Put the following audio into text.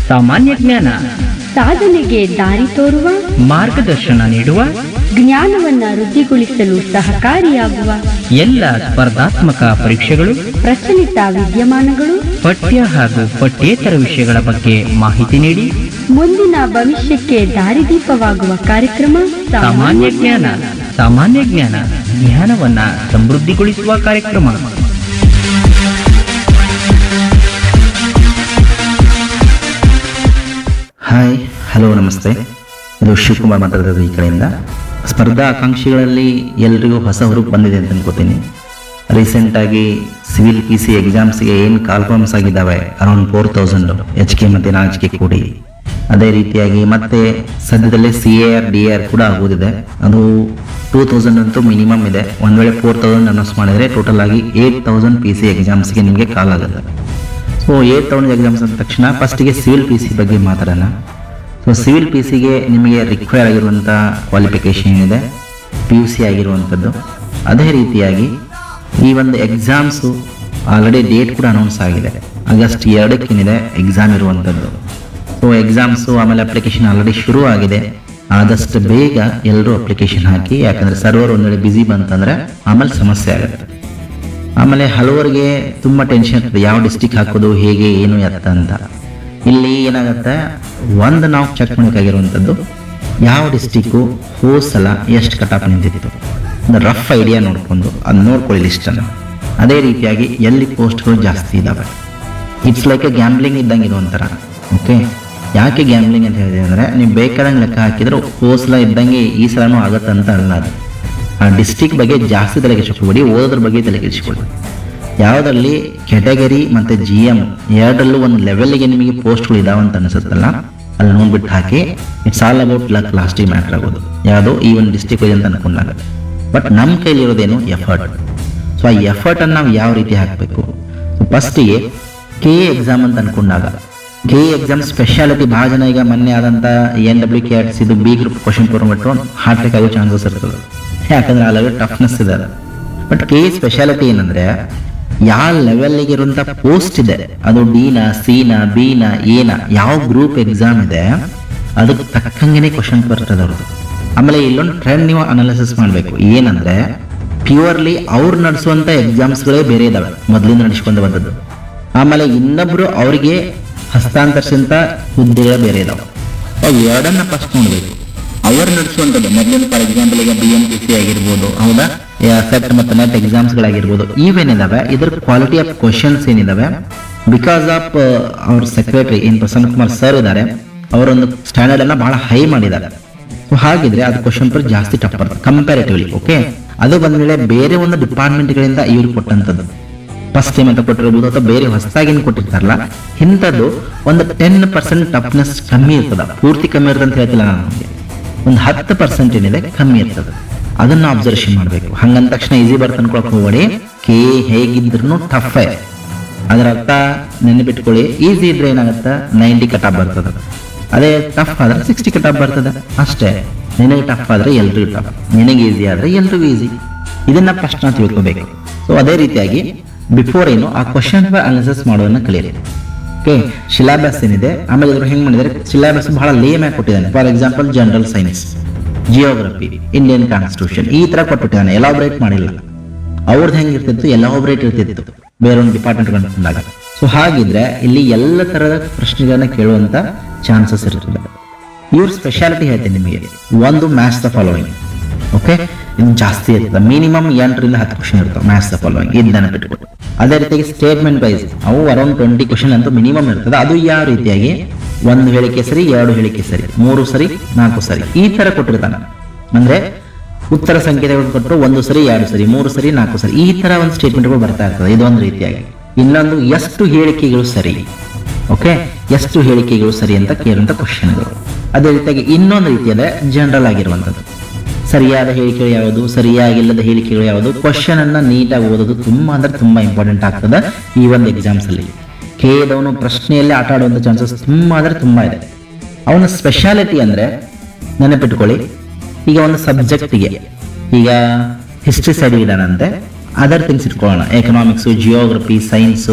ಸಾಮಾನ್ಯ ಜ್ಞಾನ ಸಾಧನೆಗೆ ದಾರಿ ತೋರುವ ಮಾರ್ಗದರ್ಶನ ನೀಡುವ ಜ್ಞಾನವನ್ನ ವೃದ್ಧಿಗೊಳಿಸಲು ಸಹಕಾರಿಯಾಗುವ ಎಲ್ಲ ಸ್ಪರ್ಧಾತ್ಮಕ ಪರೀಕ್ಷೆಗಳು ಪ್ರಚಲಿತ ವಿದ್ಯಮಾನಗಳು ಪಠ್ಯ ಹಾಗೂ ಪಠ್ಯೇತರ ವಿಷಯಗಳ ಬಗ್ಗೆ ಮಾಹಿತಿ ನೀಡಿ ಮುಂದಿನ ಭವಿಷ್ಯಕ್ಕೆ ದಾರಿದೀಪವಾಗುವ ಕಾರ್ಯಕ್ರಮ ಸಾಮಾನ್ಯ ಜ್ಞಾನ ಸಾಮಾನ್ಯ ಜ್ಞಾನ ಜ್ಞಾನವನ್ನ ಸಮೃದ್ಧಿಗೊಳಿಸುವ ಕಾರ್ಯಕ್ರಮ ಹಾಯ್ ಹಲೋ ನಮಸ್ತೆ ಇದು ಶಿವಕುಮಾರ್ ಮಾತಾಡೋದು ಈ ಕಡೆಯಿಂದ ಸ್ಪರ್ಧಾ ಆಕಾಂಕ್ಷಿಗಳಲ್ಲಿ ಎಲ್ರಿಗೂ ಹೊಸ ಹುರುಪು ಬಂದಿದೆ ಅಂತ ಅನ್ಕೋತೀನಿ ರೀಸೆಂಟಾಗಿ ಸಿವಿಲ್ ಪಿ ಸಿ ಎಕ್ಸಾಮ್ಸ್ಗೆ ಏನು ಕಾಲ್ಫಾರ್ಮ್ಸ್ ಆಗಿದ್ದಾವೆ around four thousand H K ಮತ್ತು ನಾಚ್ ಕೆ ಕೂಡಿ ಅದೇ ರೀತಿಯಾಗಿ ಮತ್ತೆ ಸದ್ಯದಲ್ಲೇ C A R D R ಕೂಡ ಆಗೋದಿದೆ ಅದು ಟೂ ತೌಸಂಡ್ ಅಂತೂ ಮಿನಿಮಮ್ ಇದೆ ಒಂದು ವೇಳೆ ಫೋರ್ ತೌಸಂಡ್ ಅನೌನ್ಸ್ ಮಾಡಿದರೆ ಟೋಟಲ್ ಆಗಿ ಏಯ್ಟ್ ತೌಸಂಡ್ ಪಿ ಸಿ ಎಕ್ಸಾಮ್ಸ್ಗೆ ನಿಮಗೆ ಕಾಲ್ ಆಗುತ್ತೆ ಸೊ ಏಟ್ ತೌಸಂಡ್ ಎಕ್ಸಾಮ್ಸ್ ಅಂದ ತಕ್ಷಣ ಫಸ್ಟಿಗೆ ಸಿವಿಲ್ ಪಿ ಸಿ ಬಗ್ಗೆ ಮಾತಾಡೋಣ ಸೊ ಸಿವಿಲ್ ಪಿ ಸಿಗೆ ನಿಮಗೆ ರಿಕ್ವೈರ್ ಆಗಿರುವಂಥ ಕ್ವಾಲಿಫಿಕೇಷನ್ ಏನಿದೆ ಪಿ ಯು ಸಿ ಆಗಿರುವಂಥದ್ದು ಅದೇ ರೀತಿಯಾಗಿ ಈ ಒಂದು ಎಕ್ಸಾಮ್ಸು ಆಲ್ರೆಡಿ ಡೇಟ್ ಕೂಡ ಅನೌನ್ಸ್ ಆಗಿದೆ ಆಗಸ್ಟ್ ಎರಡಕ್ಕೇನಿದೆ ಎಕ್ಸಾಮ್ ಇರುವಂಥದ್ದು ಸೊ ಎಕ್ಸಾಮ್ಸು ಆಮೇಲೆ ಅಪ್ಲಿಕೇಶನ್ ಆಲ್ರೆಡಿ ಶುರು ಆಗಿದೆ ಆದಷ್ಟು ಬೇಗ ಎಲ್ಲರೂ ಅಪ್ಲಿಕೇಶನ್ ಹಾಕಿ ಯಾಕಂದರೆ ಸರ್ವರ್ ಒಂದು ವೇಳೆ ಬ್ಯುಸಿ ಬಂತಂದರೆ ಆಮೇಲೆ ಸಮಸ್ಯೆ ಆಗುತ್ತೆ ಆಮೇಲೆ ಹಲವರಿಗೆ ತುಂಬ ಟೆನ್ಷನ್ ಇರ್ತದೆ ಯಾವ ಡಿಸ್ಟಿಕ್ ಹಾಕೋದು ಹೇಗೆ ಏನು ಎತ್ತ ಅಂತ ಇಲ್ಲಿ ಏನಾಗುತ್ತೆ ಒಂದು ನಾವು ಚೆಕ್ ಮಾಡಬೇಕಾಗಿರುವಂಥದ್ದು ಯಾವ ಡಿಸ್ಟಿಕ್ಕು ಹೋದ ಸಲ ಎಷ್ಟು ಕಟಾಪ್ ನಿಂತಿತ್ತು ಒಂದು ರಫ್ ಐಡಿಯಾ ನೋಡಿಕೊಂಡು ಅದು ನೋಡ್ಕೊಳ್ಳಿ ಲಿಸ್ಟನ್ನು ಅದೇ ರೀತಿಯಾಗಿ ಎಲ್ಲಿ ಪೋಸ್ಟ್ಗಳು ಜಾಸ್ತಿ ಇದ್ದಾವೆ ಇಟ್ಸ್ ಲೈಕ್ ಎ ಗ್ಯಾಮ್ಲಿಂಗ್ ಇದ್ದಂಗೆ ಇದು ಒಂಥರ ಓಕೆ ಯಾಕೆ ಗ್ಯಾಮ್ಲಿಂಗ್ ಅಂತ ಹೇಳಿದೆ ಅಂದರೆ ನೀವು ಬೇಕಾದಂಗೆ ಲೆಕ್ಕ ಹಾಕಿದ್ರೆ ಹೋದ ಸಲ ಇದ್ದಂಗೆ ಈ ಸಲನೂ ಆಗುತ್ತೆ ಅಂತ ಅಲ್ಲ ಅದು ಆ ಡಿಸ್ಟಿಕ್ ಬಗ್ಗೆ ಜಾಸ್ತಿ ತಲೆ ಕೆಡಿಸ್ಕೊಬೇಡಿ ಓದೋದ್ರ ಬಗ್ಗೆ ತಲೆ ಕೆಡಿಸ್ಕೊಳ್ಳಿ ಯಾವುದರಲ್ಲಿ ಕೆಟಗರಿ ಮತ್ತು ಜಿ ಎಮ್ ಎರಡರಲ್ಲೂ ಒಂದು ಲೆವೆಲ್ಗೆ ನಿಮಗೆ ಪೋಸ್ಟ್ಗಳು ಇದಾವೆ ಅಂತ ಅನಿಸುತ್ತಲ್ಲ ಅಲ್ಲಿ ನೋಡ್ಬಿಟ್ಟು ಹಾಕಿ ಇಟ್ಸ್ ಆಲ್ ಅಬೌಟ್ ಲಕ್ ಲಾಸ್ಟಿಗೆ ಮ್ಯಾಟ್ರ್ ಆಗೋದು ಯಾವುದೋ ಈ ಒಂದು ಡಿಸ್ಟಿಕ್ ಇದೆ ಅಂತ ಅನ್ಕೊಂಡಾಗ ಬಟ್ ನಮ್ಮ ಕೈಲಿರೋದೇನು ಎಫರ್ಟ್ ಸೊ ಆ ಎಫರ್ಟನ್ನು ನಾವು ಯಾವ ರೀತಿ ಹಾಕಬೇಕು ಫಸ್ಟಿಗೆ ಕೆ ಎಕ್ಸಾಮ್ ಅಂತ ಅನ್ಕೊಂಡಾಗ ಕೆ ಎಕ್ಸಾಮ್ ಸ್ಪೆಷಾಲಿಟಿ ಭಾಳ ಜನ ಈಗ ಮೊನ್ನೆ ಆದಂಥ ಎನ್ ಡಬ್ಲ್ಯೂ ಕೆ ಆರ್ಟ್ಸ್ ಇದು ಬಿ ಗ್ರೂಪ್ ಕ್ವಶನ್ ಕೊಟ್ಬಿಟ್ಟು ಹಾರ್ಟ್ ಅಟ್ಯಾಕ್ ಆಗೋ ಚಾನ್ಸಸ್ ಇರ್ತದೆ ಯಾಕಂದ್ರೆ ಆ ಲೆವೆಲ್ ಟಫ್ನೆಸ್ ಇದೆ ಬಟ್ ಕೆ ಸ್ಪೆಷಾಲಿಟಿ ಏನಂದ್ರೆ ಯಾವ ಲೆವೆಲ್ಗೆ ಇರುವಂಥ ಪೋಸ್ಟ್ ಇದೆ ಅದು ಡಿನ ಸಿನ ಬಿನ ಎನ ಯಾವ ಗ್ರೂಪ್ ಎಕ್ಸಾಮ್ ಇದೆ ಅದಕ್ಕೆ ತಕ್ಕಂಗೆನೆ ಕ್ವಶನ್ ಬರ್ತದೆ ಅವ್ರದ್ದು ಆಮೇಲೆ ಇಲ್ಲೊಂದು ಟ್ರೆಂಡ್ ನೀವು ಅನಾಲಿಸಿಸ್ ಮಾಡಬೇಕು ಏನಂದ್ರೆ ಪ್ಯೂರ್ಲಿ ಅವ್ರು ನಡೆಸುವಂಥ ಎಕ್ಸಾಮ್ಸ್ಗಳೇ ಬೇರೆ ಇದಾವೆ ಮೊದಲಿಂದ ನಡೆಸ್ಕೊಂಡು ಬಂದದ್ದು ಆಮೇಲೆ ಇನ್ನೊಬ್ರು ಅವರಿಗೆ ಹಸ್ತಾಂತರಿಸಿದಂಥ ಹುದ್ದೆಗಳೇ ಬೇರೆ ಇದಾವೆ ಅವು ಎರಡನ್ನ ಫಸ್ಟ್ ನೋಡಬೇಕು ಅವರು ನಡೆಸುವಂಥದ್ದು ಮೊದಲಿನ ಫಾರ್ ಎಕ್ಸಾಂಪಲ್ ಈಗ ಬಿ ಎಂ ಪಿ ಸಿ ಆಗಿರ್ಬೋದು ಹೌದಾ ಸೆಟ್ ಮತ್ತು ನೆಟ್ ಎಕ್ಸಾಮ್ಸ್ಗಳಾಗಿರ್ಬೋದು ಇವೇನಿದಾವೆ ಇದ್ರ ಕ್ವಾಲಿಟಿ ಆಫ್ ಕ್ವಶನ್ಸ್ ಏನಿದಾವೆ ಬಿಕಾಸ್ ಆಫ್ ಅವ್ರ ಸೆಕ್ರೆಟರಿ ಏನ್ ಪ್ರಸನ್ನ ಕುಮಾರ್ ಸರ್ ಇದ್ದಾರೆ ಅವರೊಂದು ಸ್ಟ್ಯಾಂಡರ್ಡ್ ಅನ್ನ ಬಹಳ ಹೈ ಮಾಡಿದ್ದಾರೆ ಸೊ ಹಾಗಿದ್ರೆ ಅದು ಕ್ವಶನ್ ಪೇಪರ್ ಜಾಸ್ತಿ ಟಫ್ ಬರ್ತದೆ ಕಂಪ್ಯಾರಿಟಿವ್ಲಿ ಓಕೆ ಅದು ಬಂದ ಮೇಲೆ ಬೇರೆ ಒಂದು ಡಿಪಾರ್ಟ್ಮೆಂಟ್ಗಳಿಂದ ಇವ್ರು ಕೊಟ್ಟಂಥದ್ದು ಫಸ್ಟ್ ಟೈಮ್ ಅಂತ ಕೊಟ್ಟಿರ್ಬೋದು ಅಥವಾ ಬೇರೆ ಹೊಸದಾಗಿ ಕೊಟ್ಟಿರ್ತಾರಲ್ಲ ಇಂಥದ್ದು ಒಂದು ಟೆನ್ ಪರ್ಸೆಂಟ್ ಟಫ್ನೆಸ್ ಕಮ್ಮಿ ಇರ್ತದ ಪೂರ್ತಿ ಕಮ್ಮಿ ಇರ್ತದೆ ಅಂತ ಹೇಳ್ತಿಲ್ಲ ನಾನು ನಿಮಗೆ ಒಂದು ಹತ್ತು ಪರ್ಸೆಂಟ್ ಏನಿದೆ ಕಮ್ಮಿ ಇರ್ತದೆ ಅದನ್ನ ಅಬ್ಸರ್ವೇಷನ್ ಮಾಡಬೇಕು ಹಂಗಂದ ತಕ್ಷಣ ಈಸಿ ಬರ್ತ ಅನ್ಕೊಳಕ್ ಹೋಗ್ಬೇಡಿ ಕೆ ಹೇಗಿದ್ರು ಟಫ್ ಅದರ ಅರ್ಥ ನೆನಪಿಟ್ಕೊಳ್ಳಿ ಈಸಿ ಇದ್ರೆ ಏನಾಗುತ್ತೆ ನೈಂಟಿ ಕಟಾಪ್ ಬರ್ತದೆ ಅದೇ ಟಫ್ ಆದ್ರೆ ಸಿಕ್ಸ್ಟಿ ಕಟಾಪ್ ಬರ್ತದೆ ಅಷ್ಟೇ ನಿನಗೆ ಟಫ್ ಆದ್ರೆ ಎಲ್ರಿಗೂ ಟಫ್ ನಿನಗೆ ಈಸಿ ಆದ್ರೆ ಎಲ್ರಿಗೂ ಈಸಿ ಇದನ್ನ ಫಸ್ಟ್ ನಾವು ತಿಳ್ಕೊಬೇಕು ಸೊ ಅದೇ ರೀತಿಯಾಗಿ ಬಿಫೋರ್ ಏನು ಆ ಕ್ವಶನ್ ಅನಾಲಿಸಿಸ್ ಮಾಡೋದನ್ನ ಕಲಿಯಿರಿ ಓಕೆ ಸಿಲಾಬಸ್ ಏನಿದೆ ಆಮೇಲೆ ಇದ್ರ ಹೆಂಗ್ ಮಾಡಿದರೆ ಸಿಲಾಬಸ್ ಬಹಳ ಲೇಮ್ ಆಗಿ ಕೊಟ್ಟಿದ್ದಾನೆ for example general science geography Indian constitution ಈ ತರ ಕೊಟ್ಬಿಟ್ಟಿದ್ದಾನೆ ಎಲಾಬ್ರೇಟ್ ಮಾಡಿಲ್ಲ ಅವ್ರದ್ದು ಹೆಂಗಿರ್ತಿತ್ತು ಎಲಾಬ್ರೇಟ್ ಇರ್ತಿತ್ತು ಬೇರೊಂದು ಡಿಪಾರ್ಟ್ಮೆಂಟ್ ಬಂದಾಗ ಸೊ ಹಾಗಿದ್ರೆ ಇಲ್ಲಿ ಎಲ್ಲ ತರದ ಪ್ರಶ್ನೆಗಳನ್ನ ಕೇಳುವಂತ ಚಾನ್ಸಸ್ ಇರ್ತದೆ ಇವ್ರ ಸ್ಪೆಷಾಲಿಟಿ ಹೇಳ್ತೀನಿ ನಿಮಗೆ ಒಂದು ಮ್ಯಾಥ್ಸ್ ದ ಫಾಲೋಯಿಂಗ್ ಓಕೆ ಇದು ಜಾಸ್ತಿ ಇರ್ತದೆ ಮಿನಿಮಮ್ ಎಂಟರಿಂದ ಹತ್ತು ಕ್ವಶನ್ ಇರ್ತವೆ ಮ್ಯಾಥ್ಸ್ ದ ಫಾಲೋಯಿಂಗ್ ಇದು ನೆನಪಿಟ್ಕೊಂಡು ಅದೇ ರೀತಿಯಾಗಿ ಸ್ಟೇಟ್ಮೆಂಟ್ ವೈಸ್ ಅವು ಅರೌಂಡ್ ಟ್ವೆಂಟಿ ಕ್ವಶನ್ ಅಂತೂ ಮಿನಿಮಮ್ ಇರ್ತದೆ ಅದು ಯಾವ ರೀತಿಯಾಗಿ ಒಂದು ಹೇಳಿಕೆ ಸರಿ ಎರಡು ಹೇಳಿಕೆ ಸರಿ ಮೂರು ಸರಿ ನಾಲ್ಕು ಸರಿ ಈ ತರ ಕೊಟ್ಟಿರ್ತಾನೆ ಅಂದ್ರೆ ಉತ್ತರ ಸಂಕೇತಗಳು ಕೊಟ್ಟರು ಒಂದು ಸರಿ ಎರಡು ಸರಿ ಮೂರು ಸರಿ ನಾಲ್ಕು ಸರಿ ಈ ತರ ಒಂದು ಸ್ಟೇಟ್ಮೆಂಟ್ಗಳು ಬರ್ತಾ ಇರ್ತದೆ ಇದೊಂದು ರೀತಿಯಾಗಿ ಇನ್ನೊಂದು ಎಷ್ಟು ಹೇಳಿಕೆಗಳು ಸರಿ ಓಕೆ ಎಷ್ಟು ಹೇಳಿಕೆಗಳು ಸರಿ ಅಂತ ಕೇಳುವಂತ ಕ್ವಶನ್ಗಳು ಅದೇ ರೀತಿಯಾಗಿ ಇನ್ನೊಂದು ರೀತಿಯಾದ ಜನರಲ್ ಆಗಿರುವಂಥದ್ದು ಸರಿಯಾದ ಹೇಳಿಕೆಗಳು ಯಾವುದು ಸರಿಯಾಗಿಲ್ಲದ ಹೇಳಿಕೆಗಳು ಯಾವುದು ಕ್ವಶನ್ ಅನ್ನ ನೀಟಾಗಿ ಓದೋದು ತುಂಬಾ ಅಂದ್ರೆ ತುಂಬಾ ಇಂಪಾರ್ಟೆಂಟ್ ಆಗ್ತದೆ ಈ ಒಂದು ಎಕ್ಸಾಮ್ಸ್ ಅಲ್ಲಿ ಕೇದವನು ಪ್ರಶ್ನೆಯಲ್ಲಿ ಆಟ ಆಡುವಂತ ಚಾನ್ಸಸ್ ತುಂಬಾ ಅಂದ್ರೆ ತುಂಬಾ ಇದೆ ಅವನ ಸ್ಪೆಷಾಲಿಟಿ ಅಂದ್ರೆ ನೆನಪಿಟ್ಕೊಳ್ಳಿ ಈಗ ಒಂದು ಸಬ್ಜೆಕ್ಟಿಗೆ ಈಗ ಹಿಸ್ಟ್ರಿ ಸೈಡ್ ಇದ್ದಾನಂತೆ ಅದರ್ ಥಿಂಗ್ಸ್ ಇಟ್ಕೊಳ್ಳೋಣ ಎಕನಾಮಿಕ್ಸ್ ಜಿಯೋಗ್ರಫಿ ಸೈನ್ಸ್